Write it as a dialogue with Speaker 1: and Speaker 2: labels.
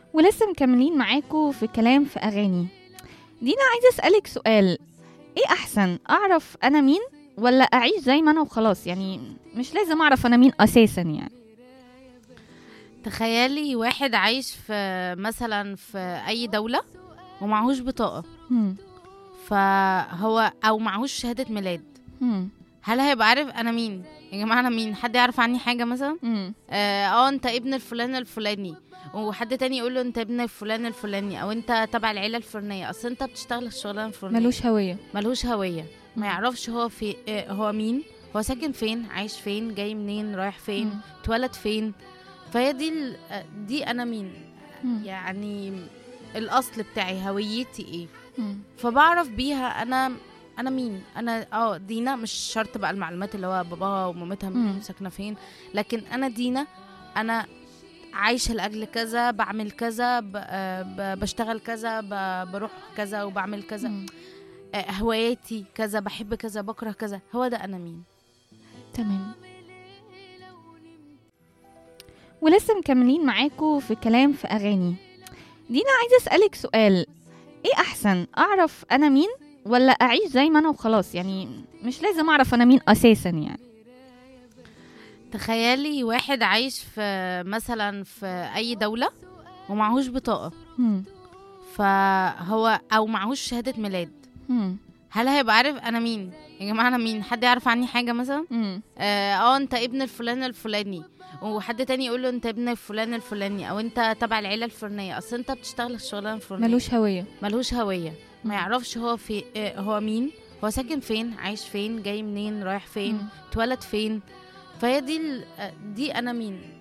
Speaker 1: ولسه مكملين معاكم في كلام في أغاني دينا عايزة أسألك سؤال إيه أحسن أعرف أنا مين ولا أعيش زي ما أنا وخلاص يعني مش لازم أعرف أنا مين أساسا يعني
Speaker 2: تخيلي واحد عايش في مثلا في اي دولة ومعهوش بطاقة
Speaker 1: هم.
Speaker 2: فهو او معهوش شهادة ميلاد
Speaker 1: هم.
Speaker 2: هل هيبقى عارف انا مين يا جماعة انا مين حد يعرف عني حاجة مثلا
Speaker 1: هم.
Speaker 2: اه آه، انت ابن الفلان الفلاني وحد تاني يقول له انت ابن الفلان الفلاني او انت تبع العيله الفلانيه اصل انت بتشتغل الشغلانه الفلانيه
Speaker 1: ملوش هوية
Speaker 2: ملهوش هويه
Speaker 1: مم.
Speaker 2: ما يعرفش هو في آه، هو مين هو ساكن فين عايش فين جاي منين رايح فين
Speaker 1: مم.
Speaker 2: اتولد فين فهي دي ال- آه، دي انا مين
Speaker 1: هم.
Speaker 2: يعني الاصل بتاعي هويتي ايه
Speaker 1: هم.
Speaker 2: فبعرف بيها انا انا مين انا اه دينا مش شرط بقى المعلومات اللي هو باباها ومامتها
Speaker 1: مم.
Speaker 2: مين ساكنه فين لكن انا دينا انا عايشه لاجل كذا بعمل كذا ب- آه، ب- بشتغل كذا ب- بروح كذا وبعمل كذا
Speaker 1: هم.
Speaker 2: آه، هواياتي كذا بحب كذا بكره كذا هو ده انا مين
Speaker 1: تمام ولسه مكملين معاكم في كلام في أغاني دينا عايزة أسألك سؤال إيه أحسن أعرف أنا مين ولا أعيش زي ما أنا وخلاص يعني مش لازم أعرف أنا مين أساسا يعني
Speaker 2: تخيلي واحد عايش في مثلا في اي دوله ومعهوش بطاقه
Speaker 1: هم.
Speaker 2: فهو او معهوش شهاده ميلاد
Speaker 1: هم.
Speaker 2: هل هيبقى عارف انا مين يا جماعه انا مين حد يعرف عني حاجه مثلا
Speaker 1: هم.
Speaker 2: اه آه، انت ابن الفلان الفلاني وحد تاني يقول له انت ابن الفلان الفلاني او انت تبع العيله الفلانيه اصل انت بتشتغل الشغلانه الفلانيه
Speaker 1: ملوش هوية
Speaker 2: ملهوش هويه
Speaker 1: مم.
Speaker 2: ما يعرفش هو في آه، هو مين هو ساكن فين عايش فين جاي منين رايح فين
Speaker 1: هم.
Speaker 2: اتولد فين فهي دي ال- آه، دي انا مين